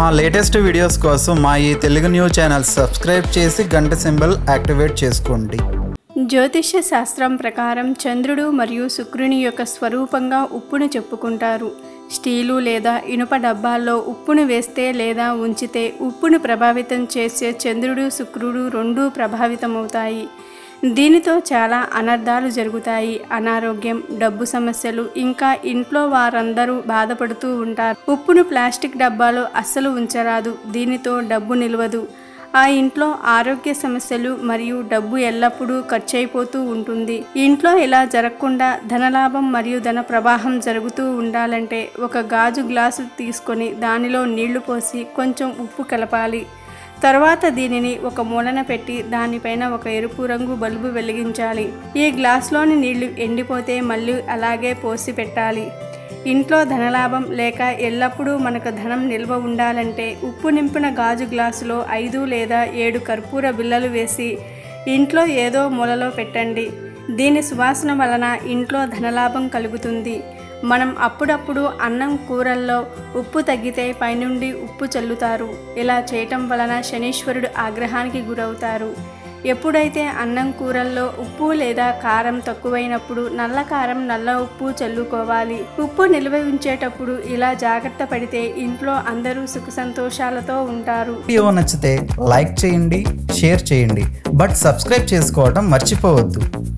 మా latest videos కోసం మా ఈ తెలుగు న్యూస్ ఛానల్ సబ్స్క్రైబ్ చేసి గంట సింబల్ యాక్టివేట్ చేసుకోండి జ్యోతిష్య శాస్త్రం ప్రకారం చంద్రుడు మరియు శుక్రుని యొక్క స్వరూపంగా ఉప్పును చెప్పుకుంటారు స్టీలు లేదా ఇనుప డబ్బాల్లో ఉప్పును వేస్తే లేదా ఉంచితే ఉప్పును ప్రభావితం చేసే చంద్రుడు శుక్రుడు రెండూ ప్రభావితమవుతాయి దీనితో చాలా అనర్థాలు జరుగుతాయి అనారోగ్యం డబ్బు సమస్యలు ఇంకా ఇంట్లో వారందరూ బాధపడుతూ ఉంటారు ఉప్పును ప్లాస్టిక్ డబ్బాలో అస్సలు ఉంచరాదు దీనితో డబ్బు నిలవదు ఆ ఇంట్లో ఆరోగ్య సమస్యలు మరియు డబ్బు ఎల్లప్పుడూ ఖర్చయిపోతూ ఉంటుంది ఇంట్లో ఇలా జరగకుండా ధనలాభం మరియు ధన ప్రవాహం జరుగుతూ ఉండాలంటే ఒక గాజు గ్లాసు తీసుకొని దానిలో నీళ్లు పోసి కొంచెం ఉప్పు కలపాలి తర్వాత దీనిని ఒక మూలన పెట్టి దానిపైన ఒక ఎరుపు రంగు బల్బు వెలిగించాలి ఈ గ్లాస్లోని నీళ్లు ఎండిపోతే మళ్ళీ అలాగే పోసి పెట్టాలి ఇంట్లో ధనలాభం లేక ఎల్లప్పుడూ మనకు ధనం నిల్వ ఉండాలంటే ఉప్పు నింపిన గాజు గ్లాసులో ఐదు లేదా ఏడు కర్పూర బిళ్ళలు వేసి ఇంట్లో ఏదో మూలలో పెట్టండి దీని సువాసన వలన ఇంట్లో ధనలాభం కలుగుతుంది మనం అప్పుడప్పుడు అన్నం కూరల్లో ఉప్పు తగ్గితే పైనుండి ఉప్పు చల్లుతారు ఇలా చేయటం వలన శనీశ్వరుడు ఆగ్రహానికి గురవుతారు ఎప్పుడైతే అన్నం కూరల్లో ఉప్పు లేదా కారం తక్కువైనప్పుడు నల్ల కారం నల్ల ఉప్పు చల్లుకోవాలి ఉప్పు నిల్వ ఉంచేటప్పుడు ఇలా జాగ్రత్త పడితే ఇంట్లో అందరూ సుఖ సంతోషాలతో ఉంటారు వీడియో నచ్చితే లైక్ చేయండి షేర్ చేయండి బట్ సబ్స్క్రైబ్ చేసుకోవడం మర్చిపోవద్దు